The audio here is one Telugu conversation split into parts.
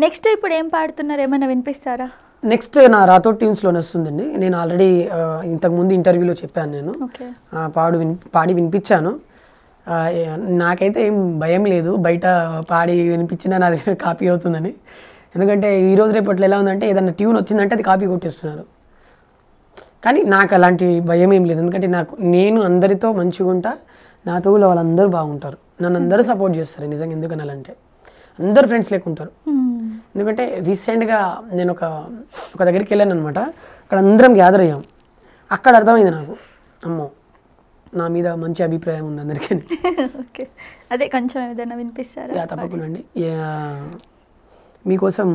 నెక్స్ట్ ఇప్పుడు ఏం పాడుతున్నారు ఏమైనా వినిపిస్తారా నెక్స్ట్ నా రాతో ట్యూన్స్లోనే వస్తుందండి నేను ఆల్రెడీ ఇంతకుముందు ఇంటర్వ్యూలో చెప్పాను నేను ఓకే ఆ, పాడు విని పాడి వినిపించాను ఆ, ఏ- నాకైతే ఏం భయం లేదు బయట పాడి వినిపించినా నాది కాపీ అవుతుందని ఎందుకంటే ఈ రోజు రేపట్లో ఎలా ఉందంటే ఏదైనా ట్యూన్ వచ్చిందంటే అది కాపీ కొట్టేస్తున్నారు కానీ నాకు అలాంటి భయం ఏం లేదు ఎందుకంటే నాకు నేను అందరితో మంచిగా ఉంటా నాతో కూడా వాళ్ళందరూ బాగుంటారు నన్ను అందరూ సపోర్ట్ చేస్తారు నిజంగా ఎందుకని అలాంటే అందరు ఫ్రెండ్స్ లేకుంటారు ఎందుకంటే రీసెంట్గా నేను ఒక ఒక దగ్గరికి వెళ్ళాను అనమాట అక్కడ అందరం గ్యాదర్ అయ్యాం అక్కడ అర్థమైంది నాకు అమ్మో నా మీద మంచి అభిప్రాయం ఉంది అందరికీ ఓకే అదే కొంచెం ఏదైనా వినిపిస్తారా యా తప్పకుండా అండి యా, మీకోసం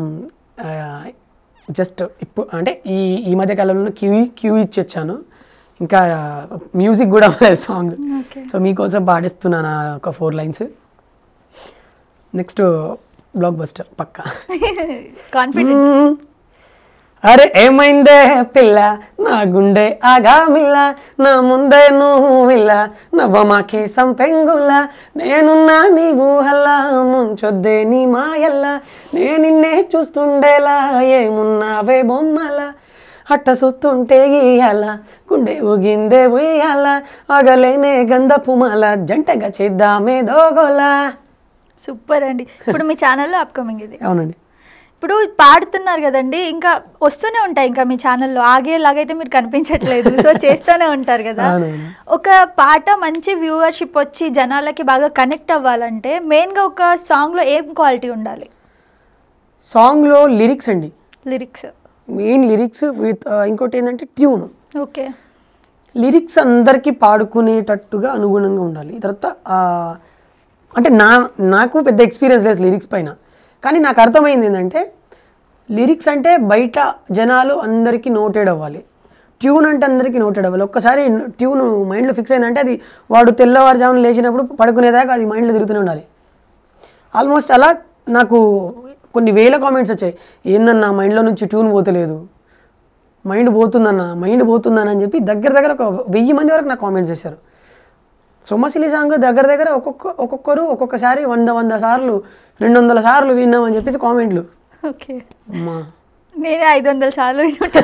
జస్ట్ ఇప్పుడు అంటే ఈ ఈ మధ్య కాలంలో క్యూ క్యూ ఇచ్చి వచ్చాను ఇంకా మ్యూజిక్ కూడా సాంగ్ ఓకే సో మీకోసం పాడిస్తున్నాను ఆ ఒక four lines next blockbuster పక్కా కాన్ఫిడెంట్ మ్మ్. అరే ఏమైందే పిల్ల నా గుండె ఆగామిల్ల నా ముందే నువ్విల్ల నవ్వమాకే సంపెంగుల నేనున్నా నీ ఊహల్లా ముంచొద్దే నీ మాయల్ల నేను నిన్నే చూస్తుండేలా ఏమున్నావే బొమ్మల అట్ట చూస్తుంటే ఇయ్యాల గుండె ఊగిందే ఉయ్యాల అగలేనే గంధపు మాల జంటగా చేద్దామే దోగోలా సూపర్ అండి ఇప్పుడు మీ ఛానల్లో అప్కమింగ్ ఇది అవునండి ఇప్పుడు పాడుతున్నారు కదండి ఇంకా వస్తూనే ఉంటాయి ఇంకా మీ ఛానల్లో ఆగేలాగైతే మీరు కనిపించట్లేదు సో చేస్తూనే ఉంటారు కదా అవునవును. ఒక పాట మంచి వ్యూవర్షిప్ వచ్చి జనాలకి బాగా కనెక్ట్ అవ్వాలంటే మెయిన్గా ఒక సాంగ్లో ఏం క్వాలిటీ ఉండాలి సాంగ్లో లిరిక్స్ అండి లిరిక్స్ మెయిన్ లిరిక్స్ విత్ ఇంకోటి ఏంటంటే ట్యూన్ ఓకే లిరిక్స్ అందరికీ పాడుకునేటట్టుగా అనుగుణంగా ఉండాలి తర్వాత ఆ, అంటే నా నాకు పెద్ద ఎక్స్పీరియన్స్ లేదు లిరిక్స్ పైన కానీ నాకు అర్థమైంది ఏంటంటే లిరిక్స్ అంటే బయట జనాలు అందరికీ నోటెడ్ అవ్వాలి ట్యూన్ అంటే అందరికీ నోటెడ్ అవ్వాలి ఒక్కసారి ట్యూన్ మైండ్లో ఫిక్స్ అయిందంటే అది వాడు తెల్లవారుజామున లేచినప్పుడు పడుకునేదాకా అది మైండ్లో తిరుగుతూనే ఉండాలి ఆల్మోస్ట్ అలా నాకు కొన్ని వేల కామెంట్స్ వచ్చాయి ఏందన్నా మైండ్లో నుంచి ట్యూన్ పోతలేదు మైండ్ పోతుందన్న మైండ్ పోతుందన్న అని చెప్పి దగ్గర దగ్గర ఒక వెయ్యి మంది వరకు నాకు కామెంట్స్ చేశారు సొమ్మసిలి సాంగ్ దగ్గర దగ్గర ఒక్కొక్క ఒక్కొక్కరు ఒక్కొక్కసారి వంద వంద సార్లు రెండు వందల సార్లు విన్నామని చెప్పేసి కామెంట్లు ఓకే అమ్మా నేనే ఐదు వందల సార్లు వినుంటా.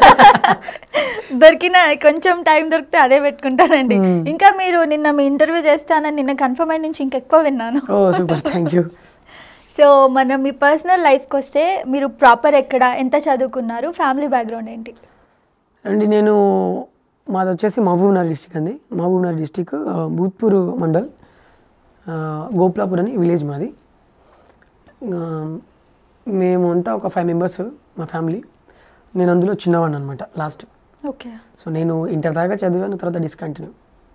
దొరికిన కొంచెం టైం దొరికితే అదే పెట్టుకుంటానండి ఇంకా మీరు నిన్న మీ ఇంటర్వ్యూ చేస్తానని నిన్న కన్ఫర్మ్ అయిన నుంచి ఇంకెక్కువ విన్నాను oh super thank you so మనం మీ పర్సనల్ లైఫ్కి వస్తే మీరు ప్రాపర్ ఎక్కడ ఎంత చదువుకున్నారు ఫ్యామిలీ బ్యాక్గ్రౌండ్ ఏంటి అండి నేను మాది వచ్చేసి మహబూబ్నగర్ డిస్టిక్ అండి మహబూబ్నగర్ డిస్టిక్ ఆ, భూత్పూర్ మండల్ ఆ, గోపులాపూర్ అని విలేజ్ మాది ఆ, మేము అంతా ఒక ఫైవ్ మెంబర్స్ మా ఫ్యామిలీ నేను అందులో చిన్నవాడిని అనమాట లాస్ట్ ఓకే సో నేను ఇంటర్ దాకా చదివాను తర్వాత డిస్కంటిన్యూ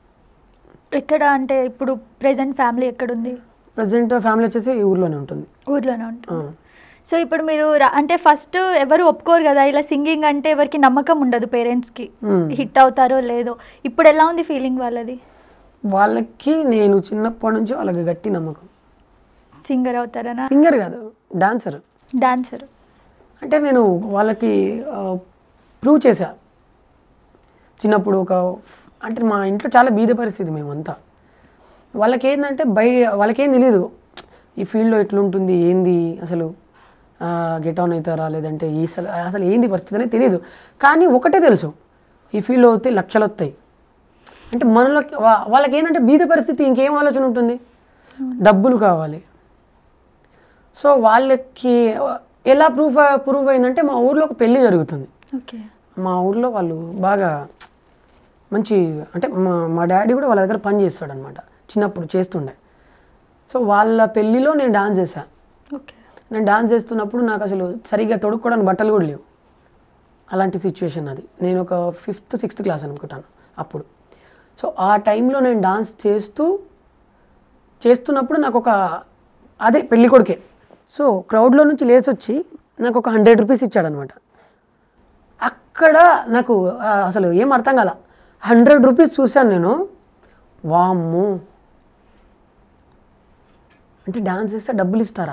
ఎక్కడ అంటే ఇప్పుడు ప్రెసెంట్ ఫ్యామిలీ ఎక్కడుంది ప్రజెంట్ ఫ్యామిలీ వచ్చేసి ఈ ఊర్లోనే ఉంటుంది ఊర్లోనే ఆ. ఉంటుంది సో ఇప్పుడు మీరు రా- అంటే ఫస్ట్ ఎవరు ఒప్పుకోరు కదా ఇలా సింగింగ్ అంటే ఎవరికి నమ్మకం ఉండదు పేరెంట్స్కి Hmm. హిట్ అవుతారో లేదో ఇప్పుడు ఎలా ఉంది ఫీలింగ్ వాళ్ళది వాళ్ళకి నేను చిన్నప్పటి నుంచి వాళ్ళకి గట్టి నమ్మకం సింగర్ అవుతారనా సింగర్ కాదు డాన్సర్ డాన్సర్ అంటే నేను వాళ్ళకి ప్రూవ్ చేశా చిన్నప్పుడు ఒక అంటే మా ఇంట్లో చాలా బీద పరిస్థితి మేమంతా వాళ్ళకి ఏంటంటే బయ వాళ్ళకేం తెలియదు ఈ ఫీల్డ్లో ఎట్లుంటుంది ఏంది అసలు గెట్ ఆన్ అవుతారా లేదంటే ఈ అసలు అసలు ఏంది పరిస్థితి అనేది తెలియదు కానీ ఒకటే తెలుసు ఈ ఫీల్డ్లో వస్తే లక్షలు వస్తాయి అంటే మనలో వా- వాళ్ళకి ఏంటంటే బీద పరిస్థితి ఇంకేం ఆలోచన ఉంటుంది డబ్బులు కావాలి సో వాళ్ళకి ఎలా ప్రూఫ్ ప్రూఫ్ అయిందంటే మా ఊర్లో ఒక పెళ్ళి జరుగుతుంది ఓకే మా ఊర్లో వాళ్ళు బాగా మంచి అంటే మా మా డాడీ కూడా వాళ్ళ దగ్గర పని చేస్తాడు అనమాట చిన్నప్పుడు చేస్తుండే సో వాళ్ళ పెళ్ళిలో నేను డాన్స్ చేశా ఓకే నేను డాన్స్ చేస్తున్నప్పుడు నాకు అసలు సరిగ్గా తొడుక్కోవడానికి బట్టలు కూడా లేవు అలాంటి సిచ్యువేషన్ అది నేను ఒక ఫిఫ్త్ సిక్స్త్ క్లాస్ అనుకుంటాను అప్పుడు సో ఆ టైంలో నేను డాన్స్ చేస్తూ చేస్తున్నప్పుడు నాకు ఒక అదే పెళ్లి కొడుకే సో క్రౌడ్లో నుంచి లేచి వచ్చి నాకు ఒక హండ్రెడ్ రూపీస్ ఇచ్చాడనమాట అక్కడ నాకు ఆ, అసలు ఏం అర్థం కాల హండ్రెడ్ రూపీస్ చూశాను నేను వామ్మో అంటే డాన్స్ చేస్తే డబ్బులు ఇస్తారా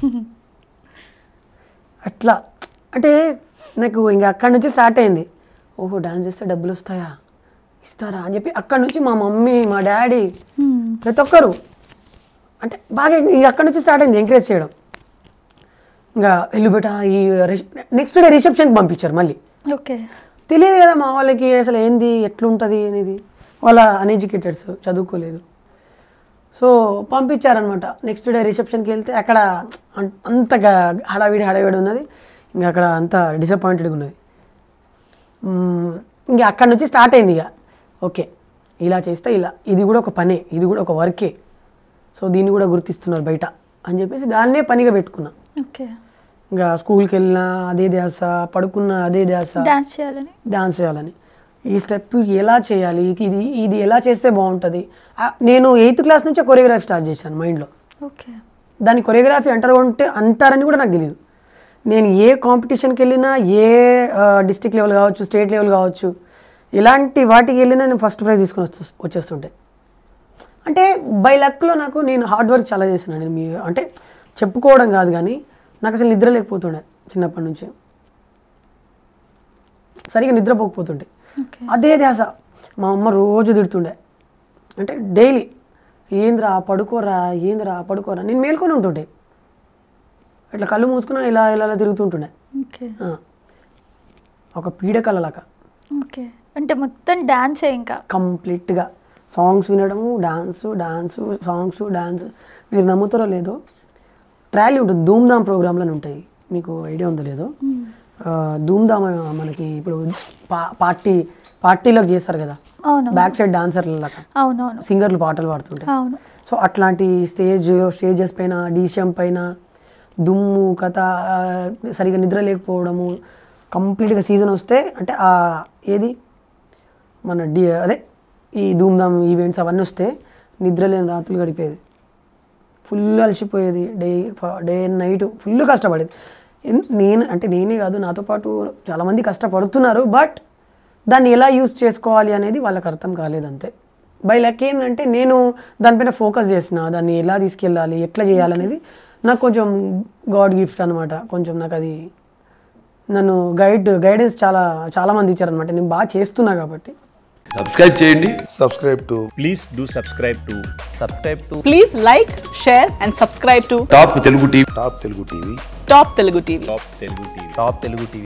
అట్లా అంటే నాకు ఇంకా అక్కడి నుంచి స్టార్ట్ అయింది ఓహో డాన్స్ చేస్తే డబ్బులు వస్తాయా ఇస్తారా అని చెప్పి అక్కడి నుంచి మా మమ్మీ మా డాడీ ప్రతి ఒక్కరు అంటే బాగా ఇంక అక్కడి నుంచి స్టార్ట్ అయింది ఎంకరేజ్ చేయడం ఇంకా వెళ్ళు బేట ఈ నెక్స్ట్ డే రిసెప్షన్కి పంపించారు మళ్ళీ ఓకే తెలియదు కదా మా వాళ్ళకి అసలు ఏంది ఎట్లుంటుంది అనేది వాళ్ళ అన్ఎడ్యుకేటెడ్స్ చదువుకోలేదు సో పంపించారనమాట నెక్స్ట్ డే రిసెప్షన్కి వెళ్తే అక్కడ అం- అంతగా హడావిడి హడావిడి ఉన్నది ఇంకా అక్కడ అంత డిసప్పాయింటెడ్గా ఉన్నది మ్మ్, ఇంకా అక్కడ నుంచి స్టార్ట్ అయింది ఇక ఓకే ఇలా చేస్తే ఇలా ఇది కూడా ఒక పనే ఇది కూడా ఒక వర్కే సో దీన్ని కూడా గుర్తిస్తున్నారు బయట అని చెప్పేసి దాన్నే పనిగా పెట్టుకున్నా ఓకే ఇంకా స్కూల్కి వెళ్ళినా అదే ధ్యాస పడుకున్నా అదే ధ్యాస డాన్స్ చేయాలని డాన్స్ చేయాలని ఈ స్టెప్ ఎలా చేయాలి ఇది ఇది ఎలా చేస్తే బాగుంటుంది ఆ, నేను ఎయిత్ క్లాస్ నుంచే కొరియోగ్రఫీ స్టార్ట్ చేశాను మైండ్లో ఓకే దాన్ని కొరియోగ్రఫీ అంటారు అంటే అంటారని కూడా నాకు తెలియదు నేను ఏ కాంపిటీషన్కి వెళ్ళినా ఏ డిస్టిక్ లెవెల్ కావచ్చు స్టేట్ లెవెల్ కావచ్చు ఇలాంటి వాటికి వెళ్ళినా నేను ఫస్ట్ ప్రైజ్ తీసుకొని వచ్చే వచ్చేస్తుంటే అంటే బై లక్లో నాకు నేను హార్డ్ వర్క్ చాలా చేసినా నేను మీ అంటే చెప్పుకోవడం కాదు కానీ నాకు అసలు నిద్ర లేకపోతుండే చిన్నప్పటి నుంచి సరిగా నిద్రపోకపోతుండే ఓకే అదే ధ్యాస మా అమ్మ రోజు తిడుతుండే అంటే డైలీ ఏంద్రా పడుకోరా ఏంద్రా పడుకోరా నేను మేల్కొని ఉంటుండే ఇట్లా కళ్ళు మూసుకున్నా ఇలా ఇలా ఇలా తిరుగుతుంటుండే ఓకే ఆ. ఒక పీడకలలాగా ఓకే అంటే మొత్తం డాన్సే ఇంకా కంప్లీట్గా సాంగ్స్ వినడము డాన్స్ డాన్స్ సాంగ్స్ డాన్స్ మీరు నమ్ముతారో లేదో ట్రాలీ ఉంటుంది ధూమ్ధామ్ ప్రోగ్రాంలు ఉంటాయి మీకు ఐడియా ఉందో లేదో ఆ, ధూమ్ధామ్ మనకి ఇప్పుడు పా పార్టీ పార్టీలకు చేస్తారు కదా అవును బ్యాక్ సైడ్ డాన్సర్ల లాగా అవునవును సింగర్లు పాటలు పాడుతుంటాయి అవును సో అట్లాంటి స్టేజ్ స్టేజెస్ పైన డీషం పైన దుమ్ము కథ ఆ, సరిగా నిద్ర లేకపోవడము కంప్లీట్గా సీజన్ వస్తే అంటే ఆ ఏది మన డి అదే ఈ ధూమ్ధామ్ ఈవెంట్స్ అవన్నీ వస్తే నిద్ర లేని రాత్రులు గడిపేది ఫుల్ అలసిపోయేది day day and night full కష్టపడేది ఎన్- నేను అంటే నేనే కాదు నాతో పాటు చాలామంది కష్టపడుతున్నారు బట్ దాన్ని ఎలా యూస్ చేసుకోవాలి అనేది వాళ్ళకి అర్థం కాలేదు అంతే బై లక్ ఏంటంటే నేను దానిపైన ఫోకస్ చేసిన దాన్ని ఎలా తీసుకెళ్ళాలి ఎట్లా చేయాలనేది నాకు కొంచెం గాడ్ గిఫ్ట్ అనమాట కొంచెం నాకు అది నన్ను గైడ్ గైడెన్స్ చాలా చాలా మంది ఇచ్చారనమాట నేను బాగా చేస్తున్నా కాబట్టి సబ్స్క్రైబ్ చేయండి subscribe to please do subscribe to subscribe to Please like, share, and subscribe to Top Telugu TV Top Telugu TV. Top Telugu TV. top telugu tv top telugu tv